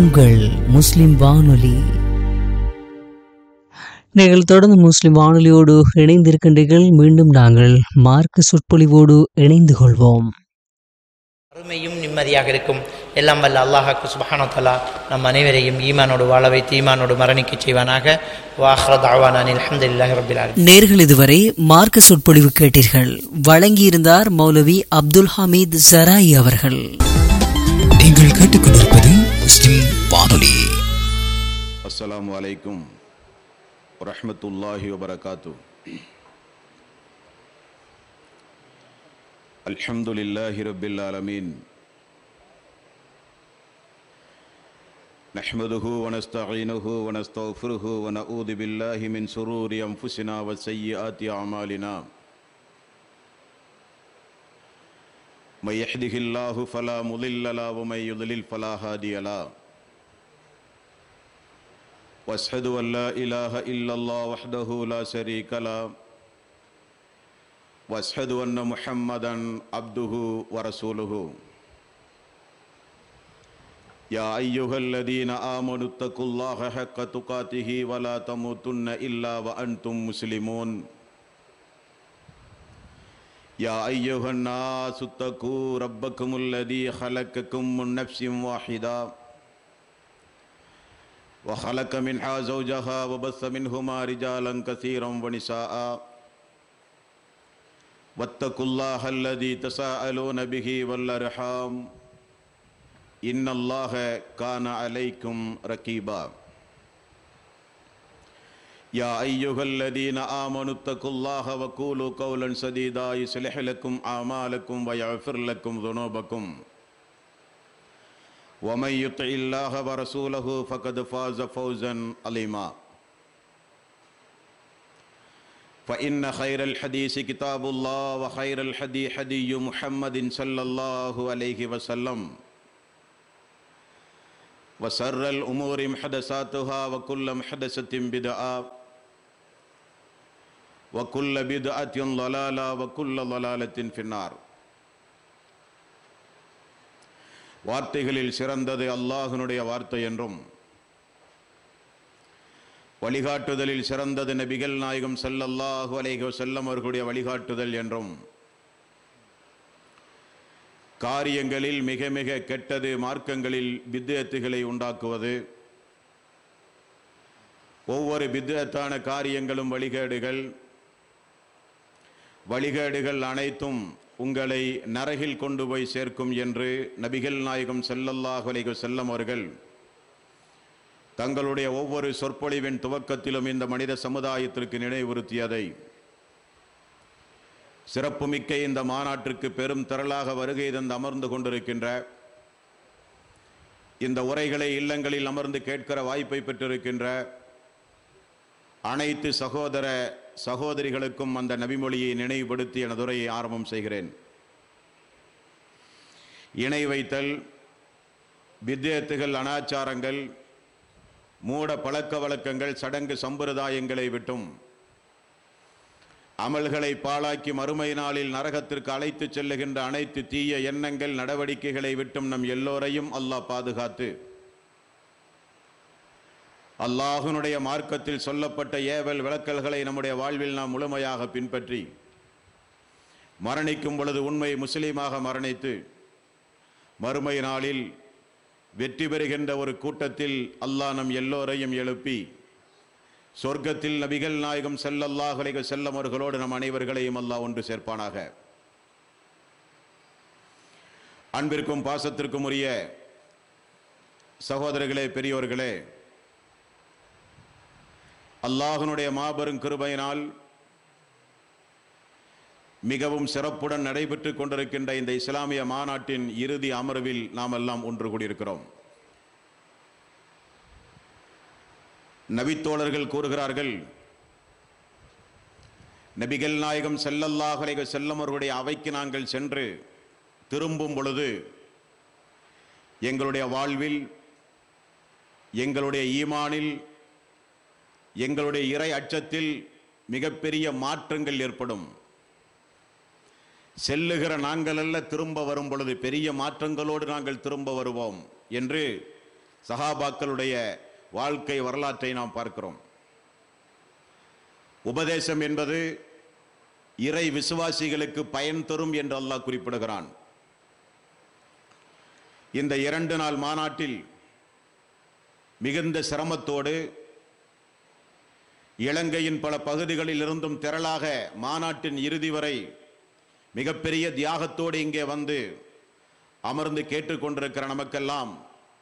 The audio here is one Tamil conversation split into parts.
உங்கள் முஸ்லிம் வானொலி நீங்கள் தொடர்ந்து முஸ்லிம் வானொலியோடு இணைந்திருக்கின்றீர்கள் மீண்டும் நாங்கள் மார்க்க சொற்பொழிவோடு இணைந்து கொள்வோம் அருமையும் நிம்மதியாக இருக்கும் எல்லாம் வல்ல அல்லாஹாக்கு சுபஹானோ தலா நம் அனைவரையும் ஈமானோடு வாழ வைத்து ஈமானோடு மரணிக்க செய்வானாக வாஹ்ரத் அவானான் அல்ஹம்துலில்லாஹி ரப்பில் ஆலமீன் நேர்கள் இதுவரை மார்க்க சொற்பொழிவு கேட்டீர்கள் வழங்கியிருந்தார் மௌலவி அப்துல் ஹமீத் ஜராய் அவர்கள் நீங்கள் கேட்டுக்கொண்டிருப்பது முஸ்லிம் வானொலி அஸ்ஸலாமு அலைக்கும் வரஹ்மத்துல்லாஹி வபரகாத்து அல்ஹம்துலில்லாஹி ரப்பில் ஆலமீன் نحمده ونستعينه ونستغفره ونعوذ بالله من شرور أنفسنا وسيئات أعمالنا من يهده الله فلا مضل له ومن يضلل فلا هادي له واشهد ان لا اله الا الله وحده لا شريك له واشهد ان محمدا عبده ورسوله يا ايها الذين امنوا اتقوا الله حق تقاته ولا تموتن الا وانتم مسلمون يا ايها الناس اتقوا ربكم الذي خلقكم من نفس واحده وخلق منها زوجها وبث منهما رجالا كثيرا ونساء واتقوا الله الذي تساءلون به والارحام ان الله كان عليكم رقيبا يا ايها الذين امنوا اتقوا الله وقولوا قولا سديدا يصلح لكم اعمالكم ويغفر لكم ذنوبكم ومن يطع الله ورسوله فقد فاز فوزا عظيما فإن خير الحديث كتاب الله وخير الحدي حدي محمد صلى الله عليه وسلم وسر الأمور محدثاتها وكل محدثة بدعة وكل بدعة ضلالة وكل ضلالة في النار வார்த்தைகளில் சிறந்தது அல்லாஹினுடைய வார்த்தை என்றும் வழிகாட்டுதலில் சிறந்தது நபிகள் நாயகம் ஸல்லல்லாஹு அலைஹி வஸல்லம் அவர்களுடைய வழிகாட்டுதல் என்றும் காரியங்களில் மிக மிக கெட்டது மார்க்கங்களில் பித்அத்துகளை உண்டாக்குவது ஒவ்வொரு பித்அத்தான காரியங்களும் வழிகேடுகள் வழிகேடுகள் அனைத்தும் உங்களை நரகில் கொண்டு போய் சேர்க்கும் என்று நபிகள் நாயகம் ஸல்லல்லாஹு அலைஹி வஸல்லம் அவர்கள் தங்களுடைய ஒவ்வொரு சொற்பொழிவின் துவக்கத்திலும் இந்த மனித சமுதாயத்திற்கு நினைவுறுத்தியதை சிறப்புமிக்க இந்த மாநாட்டிற்கு பெரும் திரளாக வருகை தந்து அமர்ந்து கொண்டிருக்கின்ற இந்த உரைகளை இல்லங்களில் அமர்ந்து கேட்கிற வாய்ப்பை பெற்றிருக்கின்ற அனைத்து சகோதர சகோதரிகளுக்கும் அந்த நபிமொழியை நினைவுபடுத்தி எனது உரையை ஆரம்பம் செய்கிறேன் இணை வைத்தல் வித்தியத்துகள் அனாச்சாரங்கள் மூட பழக்க வழக்கங்கள் சடங்கு சம்பிரதாயங்களை விட்டும் அமல்களை பாழாக்கி மறுமை நாளில் நரகத்திற்கு அழைத்துச் செல்லுகின்ற அனைத்து தீய எண்ணங்கள் நடவடிக்கைகளை விட்டும் நம் எல்லோரையும் அல்லாஹ் பாதுகாத்து அல்லாஹுனுடைய மார்க்கத்தில் சொல்லப்பட்ட ஏவல் விளக்கல்களை நம்முடைய வாழ்வில் நாம் முழுமையாக பின்பற்றி மரணிக்கும் பொழுது உண்மை முஸ்லீமாக மரணித்து மறுமை நாளில் வெற்றி பெறுகின்ற ஒரு கூட்டத்தில் அல்லாஹ் நம் எல்லோரையும் எழுப்பி சொர்க்கத்தில் நபிகள் நாயகம் ஸல்லல்லாஹு அலைஹி வஸல்லம் அவர்களோடு நம் அனைவர்களையும் அல்லாஹ் ஒன்று சேர்ப்பானாக அன்பிற்கும் பாசத்திற்கும் உரிய சகோதரர்களே பெரியோர்களே அல்லாஹ்வினுடைய மாபெரும் கிருபையினால் மிகவும் சிறப்புடன் நடைபெற்றுக் கொண்டிருக்கின்ற இந்த இஸ்லாமிய மாநாட்டின் இறுதி அமர்வில் நாம் எல்லாம் ஒன்று கூடியிருக்கிறோம் நபித்தோழர்கள் கூறுகிறார்கள் நபிகள் நாயகம் ஸல்லல்லாஹு அலைஹி வஸல்லம் அவர்களுடைய அவைக்கு நாங்கள் சென்று திரும்பும் பொழுது எங்களுடைய வாழ்வில் எங்களுடைய ஈமானில் எங்களுடைய இறை அச்சத்தில் மிகப்பெரிய மாற்றங்கள் ஏற்படும் செல்லுகிற நாங்கள் அல்ல திரும்ப வரும் பொழுது பெரிய மாற்றங்களோடு நாங்கள் திரும்ப வருவோம் என்று சஹாபாக்களுடைய வாழ்க்கை வரலாற்றை நாம் பார்க்கிறோம் உபதேசம் என்பது இறை விசுவாசிகளுக்கு பயன் தரும் என்று அல்லாஹ் குறிப்பிடுகிறான் இந்த இரண்டு நாள் மாநாட்டில் மிகுந்த சிரமத்தோடு இலங்கையின் பல பகுதிகளில் இருந்தும் திரளாக மாநாட்டின் இறுதி வரை மிகப்பெரிய தியாகத்தோடு இங்கே வந்து அமர்ந்து கேட்டுக்கொண்டிருக்கிற நமக்கெல்லாம்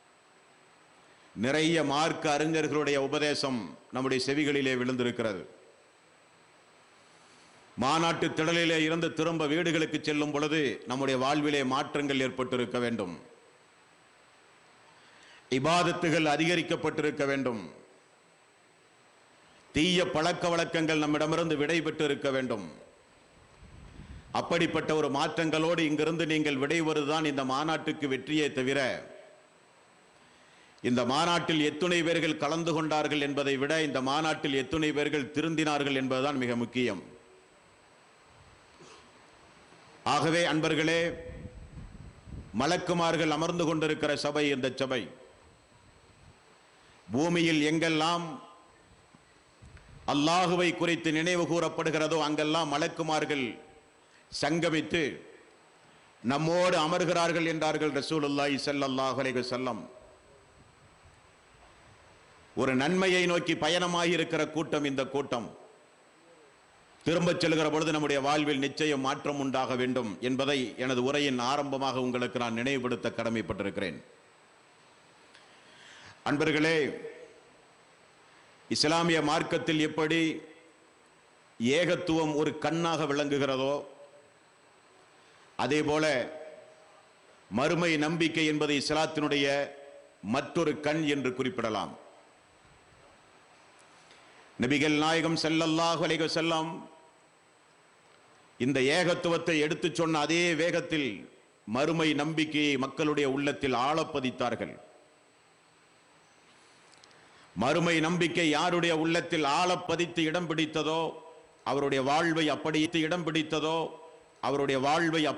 நிறைய மார்க்க அறிஞர்களுடைய உபதேசம் நம்முடைய செவிகளிலே விழுந்திருக்கிறது மாநாட்டு திடலிலே இருந்து திரும்ப வீடுகளுக்கு செல்லும் பொழுது நம்முடைய வாழ்விலே மாற்றங்கள் ஏற்பட்டிருக்க வேண்டும் இபாதத்துகள் அதிகரிக்கப்பட்டிருக்க வேண்டும் தீய பழக்க வழக்கங்கள் நம்மிடமிருந்து விடைபெற்று இருக்க வேண்டும் அப்படிப்பட்ட ஒரு மாற்றங்களோடு இங்கிருந்து நீங்கள் விடைவருதான் இந்த மாநாட்டுக்கு வெற்றியே தவிர இந்த மாநாட்டில் எத்துணை பேர்கள் கலந்து கொண்டார்கள் என்பதை விட இந்த மாநாட்டில் எத்துணை பேர்கள் திருந்தினார்கள் என்பதுதான் மிக முக்கியம் ஆகவே அன்பர்களே மலக்குமார்கள் அமர்ந்து கொண்டிருக்கிற சபை இந்த சபை பூமியில் எங்கெல்லாம் அல்லாஹுவை குறித்து நினைவு கூறப்படுகிறதோ அங்கெல்லாம் மலக்குமார்கள் சங்கமித்து நம்மோடு அமர்கிறார்கள் என்றார்கள் ரசூலுல்லாஹி ஸல்லல்லாஹு அலைஹி வஸல்லம் ஒரு நன்மையை நோக்கி பயணமாகி இருக்கிற கூட்டம் இந்த கூட்டம் திரும்பச் செல்கிற பொழுது நம்முடைய வாழ்வில் நிச்சயம் மாற்றம் உண்டாக வேண்டும் என்பதை எனது உரையின் ஆரம்பமாக உங்களுக்கு நான் நினைவுபடுத்த கடமைப்பட்டிருக்கிறேன் அன்பர்களே இஸ்லாமிய மார்க்கத்தில் எப்படி ஏகத்துவம் ஒரு கண்ணாக விளங்குகிறதோ அதே போல மறுமை நம்பிக்கை என்பது இஸ்லாத்தினுடைய மற்றொரு கண் என்று குறிப்பிடலாம் நபிகள் நாயகம் ஸல்லல்லாஹு அலைஹி வஸல்லம் இந்த ஏகத்துவத்தை எடுத்துச் சொன்ன அதே வேகத்தில் மறுமை நம்பிக்கையை மக்களுடைய உள்ளத்தில் ஆழப்பதித்தார்கள் மறுமை நம்பிக்கை யாருடைய உள்ளத்தில் ஆழப்பதித்து இடம் பிடித்ததோ அவருடைய வாழ்வை அப்படி இடம் பிடித்ததோ அவருடைய வாழ்வை